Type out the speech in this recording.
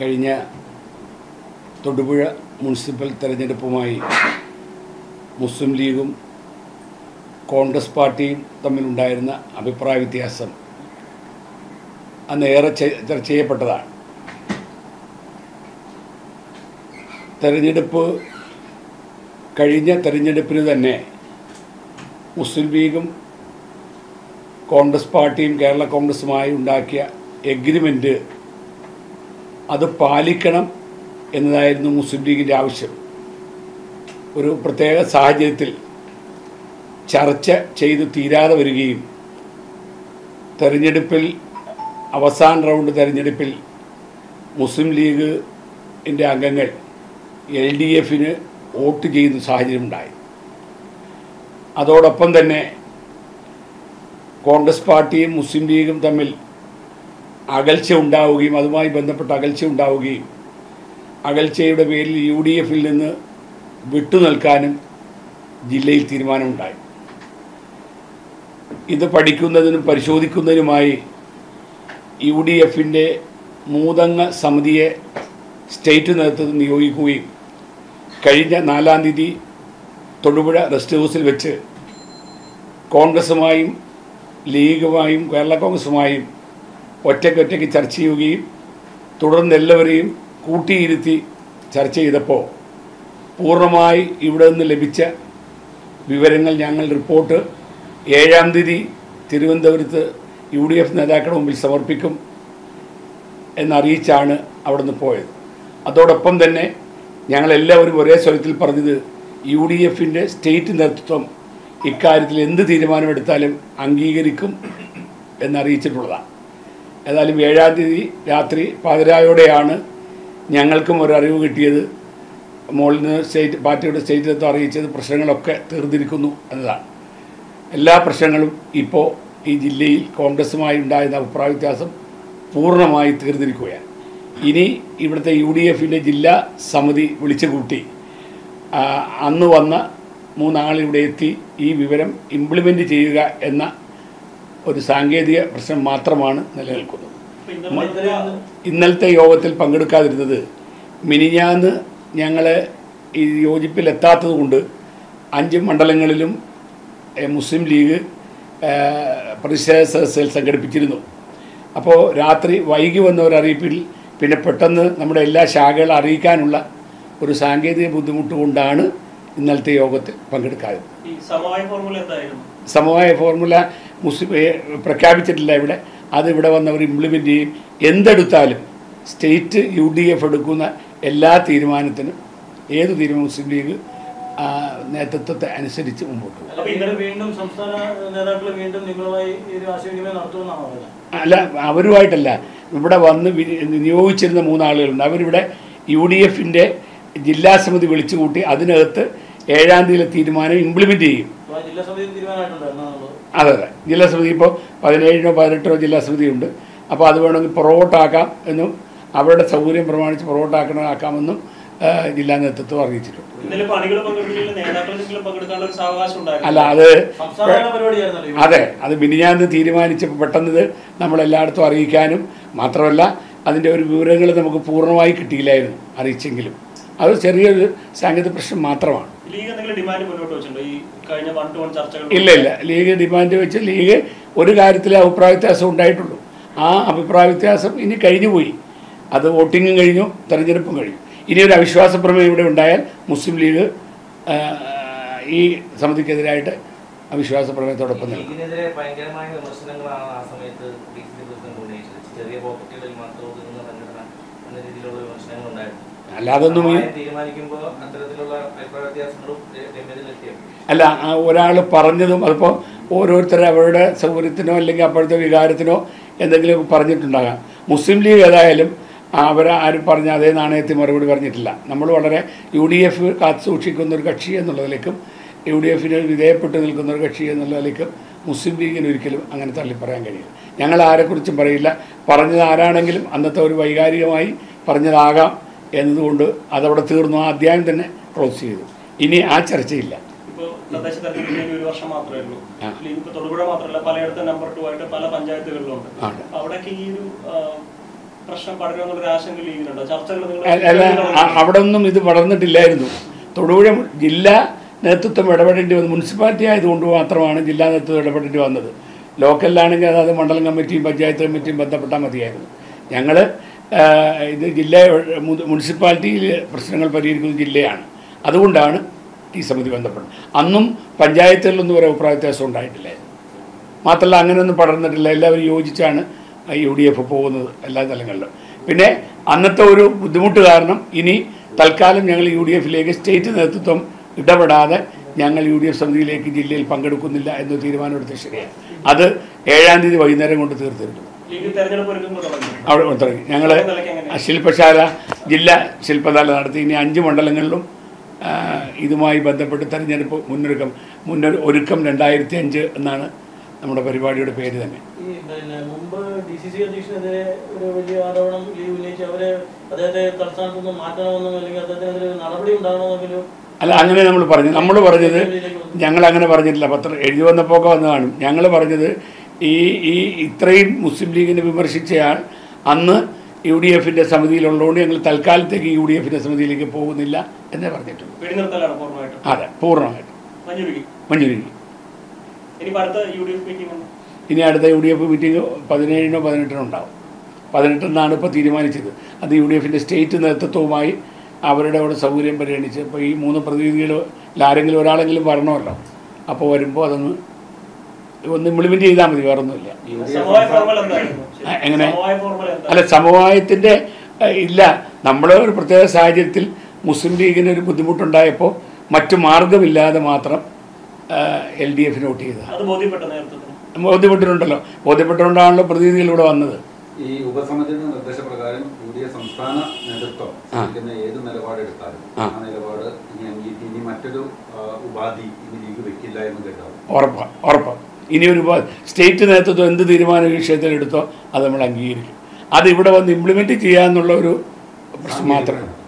കഴിഞ്ഞ തൊടുപുഴ മുനിസിപ്പൽ തെരഞ്ഞെടുപ്പുമായി മുസ്ലിം ലീഗും കോൺഗ്രസ് പാർട്ടിയും തമ്മിലുണ്ടായിരുന്ന അഭിപ്രായ വ്യത്യാസം അന്ന് ഏറെ ചെ- ചർച്ച ചെയ്യപ്പെട്ടതാണ് തെരഞ്ഞെടുപ്പ് കഴിഞ്ഞ തെരഞ്ഞെടുപ്പിന് തന്നെ മുസ്ലിം ലീഗും കോൺഗ്രസ് പാർട്ടിയും കേരള കോൺഗ്രസുമായി ഉണ്ടാക്കിയ എഗ്രിമെൻറ്റ് അത് പാലിക്കണം എന്നതായിരുന്നു മുസ്ലിം ലീഗിൻ്റെ ആവശ്യം ഒരു പ്രത്യേക സാഹചര്യത്തിൽ ചർച്ച ചെയ്ത് തീരാതെ വരികയും തെരഞ്ഞെടുപ്പിൽ അവസാന റൗണ്ട് തെരഞ്ഞെടുപ്പിൽ മുസ്ലിം ലീഗിൻ്റെ അംഗങ്ങൾ എൽ ഡി എഫിന് വോട്ട് ചെയ്യുന്ന സാഹചര്യമുണ്ടായി അതോടൊപ്പം തന്നെ കോൺഗ്രസ് പാർട്ടിയും മുസ്ലിം ലീഗും തമ്മിൽ അകൽച്ച ഉണ്ടാവുകയും അതുമായി ബന്ധപ്പെട്ട അകൽച്ച ഉണ്ടാവുകയും അകൽച്ചയുടെ പേരിൽ യു ഡി എഫിൽ നിന്ന് വിട്ടുനിൽക്കാനും ജില്ലയിൽ തീരുമാനമുണ്ടായി ഇത് പഠിക്കുന്നതിനും പരിശോധിക്കുന്നതിനുമായി യു ഡി എഫിൻ്റെ മൂതംഗ സമിതിയെ സ്റ്റേറ്റ് നേതൃത്വത്തിൽ നിയോഗിക്കുകയും കഴിഞ്ഞ നാലാം തീയതി തൊടുപുഴ റെസ്റ്റ് ഹൗസിൽ വെച്ച് കോൺഗ്രസുമായും ലീഗുമായും കേരള കോൺഗ്രസുമായും ഒറ്റയ്ക്കൊറ്റയ്ക്ക് ചർച്ച ചെയ്യുകയും തുടർന്ന് എല്ലാവരെയും കൂട്ടിയിരുത്തി ചർച്ച ചെയ്തപ്പോൾ പൂർണ്ണമായി ഇവിടെ നിന്ന് ലഭിച്ച വിവരങ്ങൾ ഞങ്ങൾ റിപ്പോർട്ട് ഏഴാം തീയതി തിരുവനന്തപുരത്ത് യു ഡി എഫ് നേതാക്കളുടെ മുമ്പിൽ സമർപ്പിക്കും എന്നറിയിച്ചാണ് അവിടെ നിന്ന് പോയത് അതോടൊപ്പം തന്നെ ഞങ്ങളെല്ലാവരും ഒരേ സ്വരത്തിൽ പറഞ്ഞത് യു ഡി എഫിൻ്റെ സ്റ്റേറ്റ് നേതൃത്വം ഇക്കാര്യത്തിൽ എന്ത് തീരുമാനമെടുത്താലും അംഗീകരിക്കും എന്നറിയിച്ചിട്ടുള്ളതാണ് ഏതായാലും ഏഴാം തീയതി രാത്രി പാതിരായോടെയാണ് ഞങ്ങൾക്കും ഒരു അറിവ് കിട്ടിയത് മുകളിൽ നിന്ന് സ്റ്റേറ്റ് പാർട്ടിയുടെ സ്റ്റേറ്റ് നേതൃത്വം അറിയിച്ചത് പ്രശ്നങ്ങളൊക്കെ തീർന്നിരിക്കുന്നു എന്നതാണ് എല്ലാ പ്രശ്നങ്ങളും ഇപ്പോൾ ഈ ജില്ലയിൽ കോൺഗ്രസുമായി ഉണ്ടായിരുന്ന അഭിപ്രായ വ്യത്യാസം പൂർണ്ണമായി തീർന്നിരിക്കുകയാണ് ഇനി ഇവിടുത്തെ യു ഡി എഫിൻ്റെ ജില്ലാ സമിതി വിളിച്ചു കൂട്ടി ആ, അന്ന് വന്ന മൂന്നാളിവിടെ എത്തി ഈ വിവരം ഇംപ്ലിമെൻ്റ് ചെയ്യുക എന്ന ഒരു സാങ്കേതിക പ്രശ്നം മാത്രമാണ് നിലനിൽക്കുന്നത് അപ്പൊ ഇന്നലെ ഇന്നലത്തെ യോഗത്തിൽ പങ്കെടുക്കാതിരുന്നത് മിനിഞ്ഞാന്ന് ഞങ്ങൾ ഈ യോജിപ്പിലെത്താത്തത് കൊണ്ട് അഞ്ച് മണ്ഡലങ്ങളിലും എ, മുസ്ലിം ലീഗ് ഏ, പ്രതിഷേധ സദസ്സുകൾ സംഘടിപ്പിച്ചിരുന്നു അപ്പോൾ രാത്രി വൈകി വന്ന ഒരു അറിയിപ്പിൽ പിന്നെ പെട്ടെന്ന് നമ്മുടെ എല്ലാ ശാഖകളും അറിയിക്കാനുള്ള ഒരു സാങ്കേതിക ബുദ്ധിമുട്ട് കൊണ്ടാണ് ഇന്നലത്തെ യോഗത്തിൽ പങ്കെടുക്കാതിരുന്നത് ഈ സമവായ ഫോർമുല എന്തായിരുന്നു സമവായ ഫോർമുല മുസ്ലിം ഏ, പ്രഖ്യാപിച്ചിട്ടില്ല ഇവിടെ അത് ഇവിടെ വന്നവർ ഇംപ്ലിമെൻ്റ് ചെയ്യും എന്തെടുത്താലും സ്റ്റേറ്റ് യു ഡി എഫ് എടുക്കുന്ന എല്ലാ തീരുമാനത്തിനും ഏത് തീരുമാനം മുസ്ലിം ലീഗ് ആ, നേതൃത്വത്തെ അനുസരിച്ച് മുമ്പോട്ട് പോകും അപ്പൊ ഇന്നലെ വീണ്ടും സംസ്ഥാന നേതാക്കൾ വീണ്ടും നിങ്ങളുമായി ഒരു ആശയവിനിമയം നടത്തുമെന്നാണോ പറയുന്നത് അല്ല അവരുമായിട്ടല്ല ഇവിടെ വന്ന് വി- നിയോഗിച്ചിരുന്ന മൂന്നാളുകളുണ്ട് അവരിവിടെ യു ഡി എഫിൻ്റെ ജില്ലാ സമിതി വിളിച്ചു കൂട്ടി അതിനകത്ത് ഏഴാം തീയതിയിലെ തീരുമാനം ഇംപ്ലിമെൻ്റ് ചെയ്യും അപ്പൊ ആ ജില്ലാ സമിതി തീരുമാനമായിട്ടുണ്ടായിരുന്നു അതെ അതെ ജില്ലാ സമിതി ഇപ്പോൾ പതിനേഴിനോ പതിനെട്ടോ ജില്ലാ സമിതിയുണ്ട് അപ്പോൾ അത് വേണമെങ്കിൽ പുറകോട്ടാക്കാം എന്നും അവരുടെ സൗകര്യം പ്രമാണിച്ച് പുറകോട്ടാക്കണമാക്കാമെന്നും ആ, ജില്ലാ നേതൃത്വം അറിയിച്ചിട്ടുണ്ട് ഇന്നലെ പണികൾ പങ്കെടുക്കില്ല നേതാക്കളെങ്കിലും പങ്കെടുക്കാനുള്ള ഒരു സാവകാശം ഉണ്ടായിരുന്നു അല്ല അത് സംസ്ഥാന പരിപാടിയായിരുന്നല്ലോ ഇത്. അതെ അത് മിനിഞ്ഞാന്ന് തീരുമാനിച്ചപ്പോൾ പെട്ടെന്ന് ഇത് നമ്മളെല്ലായിടത്തും അറിയിക്കാനും മാത്രമല്ല അതിൻ്റെ ഒരു വിവരങ്ങൾ നമുക്ക് പൂർണ്ണമായി കിട്ടിയില്ലായിരുന്നു അറിയിച്ചെങ്കിലും അത് ചെറിയൊരു സാങ്കേതിക പ്രശ്നം മാത്രമാണ് ലീഗ് എന്തെങ്കിലും ഡിമാൻഡ് മുന്നോട്ട് വെച്ചിട്ടുണ്ടോ ഈ കഴിഞ്ഞ വൺ ടു വൺ ചർച്ചകൾ ഇല്ല ഇല്ല ലീഗ് ഡിമാൻഡ് വെച്ച് ലീഗ് ഒരു കാര്യത്തിലെ അഭിപ്രായ വ്യത്യാസം ഉണ്ടായിട്ടുള്ളൂ ആ അഭിപ്രായ വ്യത്യാസം ഇനി കഴിഞ്ഞു പോയി അത് വോട്ടിങ്ങും കഴിഞ്ഞു തെരഞ്ഞെടുപ്പും കഴിഞ്ഞു ഇനി ഒരു അവിശ്വാസ പ്രമേയം ഇവിടെ ഉണ്ടായാൽ മുസ്ലിം ലീഗ് ആ, ഈ സമിതിക്കെതിരായിട്ട് അവിശ്വാസ പ്രമേയത്തോടൊപ്പം നിൽക്കും ലീഗിനെതിരെ ഭയങ്കരമായ വിമർശനങ്ങളാണ് ആ സമയത്ത് ഡി സി സി പ്രസിഡന്റ് ഉന്നയിച്ചത് ചെറിയ പോക്കറ്റുകളിൽ മാത്രം ഒതുങ്ങുന്ന സംഘടന എന്ന രീതിയിലുള്ള വിമർശനങ്ങൾ ഉണ്ടായിരുന്നു അല്ലാതൊന്നും ഈ സഹായം തീരുമാനിക്കുമ്പോൾ അത്തരത്തിലുള്ള അഭിപ്രായ വ്യത്യാസങ്ങളും രമ്യതയിലെത്തിയോ അല്ല ഒരാൾ പറഞ്ഞതും അതിപ്പോൾ ഓരോരുത്തർ അവരുടെ സൗകര്യത്തിനോ അല്ലെങ്കിൽ അപ്പോഴത്തെ വികാരത്തിനോ എന്തെങ്കിലും പറഞ്ഞിട്ടുണ്ടാകാം മുസ്ലിം ലീഗ് ഏതായാലും അവർ ആരും പറഞ്ഞ അതേ നാണയത്തിൽ മറുപടി പറഞ്ഞിട്ടില്ല നമ്മൾ വളരെ യു ഡി എഫ് കാത്തു സൂക്ഷിക്കുന്ന ഒരു കക്ഷി എന്നുള്ളതിലേക്കും യു ഡി എഫിന് വിധേയപ്പെട്ട് നിൽക്കുന്ന ഒരു കക്ഷി എന്നുള്ളതിലേക്കും മുസ്ലിം ലീഗിന് ഒരിക്കലും അങ്ങനെ തള്ളി പറയാൻ കഴിയില്ല ഞങ്ങൾ ആരെക്കുറിച്ചും പറയില്ല പറഞ്ഞത് ആരാണെങ്കിലും അന്നത്തെ ഒരു വൈകാരികമായി പറഞ്ഞതാകാം എന്നതുകൊണ്ട് അതവിടെ തീർന്നു ആ അധ്യായം തന്നെ ക്ലോസ് ചെയ്തു ഇനി ആ ചർച്ചയില്ല ഇപ്പൊ തദ്ദേശ തെരഞ്ഞെടുപ്പിന് ഇനി ഒരു വർഷം മാത്രമേ ഉള്ളൂ ആ. ലീഗ് ഇപ്പൊ തൊടുപുഴ മാത്രമല്ല പലയിടത്തും നമ്പർ ടു ആയിട്ട് പല പഞ്ചായത്തുകളിലും ഉണ്ട് ആണ് അവിടെയൊക്കെ ഈ ഒരു ആ, പ്രശ്നം പടരുമെന്നുള്ളൊരു ആശങ്ക ലീഗിനുണ്ടോ ചർച്ചകൾ അല്ല അല്ല, അ- അവിടെ ഒന്നും ഇത് വളർന്നിട്ടില്ലായിരുന്നു തൊടുപുഴ ജില്ലാ നേതൃത്വം ഇടപെടേണ്ടി വന്നു മുനിസിപ്പാലിറ്റി ആയതുകൊണ്ട് മാത്രമാണ് ജില്ലാ നേതൃത്വം ഇടപെടേണ്ടി വന്നത് ലോക്കലിലാണെങ്കിൽ അതായത് മണ്ഡലം കമ്മിറ്റിയും പഞ്ചായത്ത് കമ്മിറ്റിയും ബന്ധപ്പെട്ടാൽ മതിയായിരുന്നു ഞങ്ങൾ ഇത് ജില്ല മു- മുനിസിപ്പാലിറ്റിയിൽ പ്രശ്നങ്ങൾ പരിഹരിക്കുന്ന ജില്ലയാണ് അതുകൊണ്ടാണ് ഈ സമിതി ബന്ധപ്പെടുന്നത് അന്നും പഞ്ചായത്തുകളിലൊന്നും ഒരു അഭിപ്രായ വ്യത്യാസം ഉണ്ടായിട്ടില്ലായിരുന്നു മാത്രമല്ല അങ്ങനെയൊന്നും പടർന്നിട്ടില്ല എല്ലാവരും യോജിച്ചാണ് യു ഡി എഫ് പോകുന്നത് എല്ലാ തലങ്ങളിലും പിന്നെ അന്നത്തെ ഒരു ബുദ്ധിമുട്ട് കാരണം ഇനി തൽക്കാലം ഞങ്ങൾ യു ഡി എഫിലേക്ക് സ്റ്റേറ്റ് നേതൃത്വം ഇടപെടാതെ ഞങ്ങൾ യു ഡി എഫ് സമിതിയിലേക്ക് ജില്ലയിൽ പങ്കെടുക്കുന്നില്ല എന്ന തീരുമാനമെടുത്തത് ശരിയാണ് അത് ഏഴാം തീയതി വൈകുന്നേരം കൊണ്ട് തീർത്തിരുന്നു ലീഗ് തെരഞ്ഞെടുപ്പ് ഒരുക്കുമ്പോൾ തുടങ്ങി അവിടെ തുടങ്ങി ഞങ്ങൾ നിലയ്ക്ക് എങ്ങനെ? ശില്പശാല ജില്ലാ ശില്പശാല നടത്തി ഇനി അഞ്ച് മണ്ഡലങ്ങളിലും ആ, ഇതുമായി ബന്ധപ്പെട്ട് തെരഞ്ഞെടുപ്പ് മുന്നൊരുക്കം മുന്നൊരു ഒരുക്കം രണ്ടായിരത്തി അഞ്ച് എന്നാണ് നമ്മുടെ പരിപാടിയുടെ പേര് തന്നെ ഈ പിന്നെ മുമ്പ് ഡി സി സി അധ്യക്ഷനെതിരെ ഒരു വലിയ ആരോപണം ലീഗ് ഉന്നയിച്ച് അവരെ അദ്ദേഹത്തെ തലസ്ഥാനത്ത് നിന്ന് മാറ്റണമെന്നും അല്ലെങ്കിൽ അദ്ദേഹത്തിനെതിരെ ഒരു നടപടി ഉണ്ടാകണമെന്നെങ്കിലും അല്ല അങ്ങനെ നമ്മൾ പറഞ്ഞു നമ്മൾ പറഞ്ഞത് ഞങ്ങൾ അങ്ങനെ പറഞ്ഞിട്ടില്ല പത്രം എഴുതി വന്നപ്പോൾ ഒക്കെ വന്ന് കാണും ഞങ്ങൾ പറഞ്ഞത് ഈ ഈ ഇത്രയും മുസ്ലിം ലീഗിനെ വിമർശിച്ചയാൾ അന്ന് യു ഡി എഫിൻ്റെ സമിതിയിലുള്ളതുകൊണ്ട് ഞങ്ങൾ തൽക്കാലത്തേക്ക് യു ഡി എഫിൻ്റെ സമിതിയിലേക്ക് പോകുന്നില്ല എന്നേ പറഞ്ഞിട്ടുള്ളൂ വെടിനിർത്തലാണ് പൂർണ്ണമായിട്ടും അതെ പൂർണ്ണമായിട്ടും മഞ്ജുരിക്ക് മഞ്ജുരിക്ക് ഇനി അടുത്ത യു ഡി എഫ് മീറ്റിംഗ് ഉണ്ട് ഇനി അടുത്ത യു ഡി എഫ് മീറ്റിംഗ് പതിനേഴിനോ പതിനെട്ടിനോ ഉണ്ടാവും പതിനെട്ടെന്നാണ് ഇപ്പോൾ തീരുമാനിച്ചത് അത് യു ഡി എഫിൻ്റെ സ്റ്റേറ്റ് നേതൃത്വവുമായി അവരുടെ അവിടെ സൗകര്യം പരിഗണിച്ച് ഇപ്പോൾ ഈ മൂന്ന് പ്രതിനിധികളിൽ ആരെങ്കിലും ഒരാളെങ്കിലും വരണമല്ലോ അപ്പോൾ വരുമ്പോൾ അതൊന്ന് ഒന്ന് ഇംപ്ലിമെൻറ്റ് ചെയ്താൽ മതി വേറെ ഒന്നുമില്ല സമവായ ഫോർമൽ എന്തായിരുന്നു ആ, എങ്ങനെ? സമവായ ഫോർമൽ എന്താ അല്ല സമവായത്തിൻ്റെ ഏഹ്, ഇല്ല നമ്മൾ ഒരു പ്രത്യേക സാഹചര്യത്തിൽ മുസ്ലിം ലീഗിന് ഒരു ബുദ്ധിമുട്ടുണ്ടായപ്പോൾ മറ്റു മാർഗമില്ലാതെ മാത്രം എൽ ഡി എഫിന് വോട്ട് ചെയ്തത് അത് ബോധ്യപ്പെട്ട നേതൃത്വത്തിന് ബോധ്യപ്പെട്ടിട്ടുണ്ടല്ലോ ബോധ്യപ്പെട്ടുകൊണ്ടാണല്ലോ പ്രതിനിധികൾ ഇവിടെ വന്നത് ഈ ഉപസമിതിയുടെ നിർദ്ദേശപ്രകാരം യു ഡി എഫ് സംസ്ഥാന നേതൃത്വം സ്വീകരിക്കുന്ന ഏത് നിലപാടെടുത്താലും ആ. ആ നിലപാട് ഇനി അംഗീകരിച്ച് ഇനി മറ്റൊരു ആ, ഉപാധി ഇനി ലീഗ് വെക്കില്ല എന്ന് കേട്ടാവും ഉറപ്പാ ഉറപ്പാ ഇനി ഒരു പ- സ്റ്റേറ്റ് നേതൃത്വം എന്ത് തീരുമാനം ഈ വിഷയത്തിൽ എടുത്തോ അത് നമ്മൾ അംഗീകരിക്കും അത് ഇവിടെ വന്ന് ഇംപ്ലിമെൻറ്റ് ചെയ്യാന്നുള്ള ഒരു പ്രശ്നം മാത്രമേ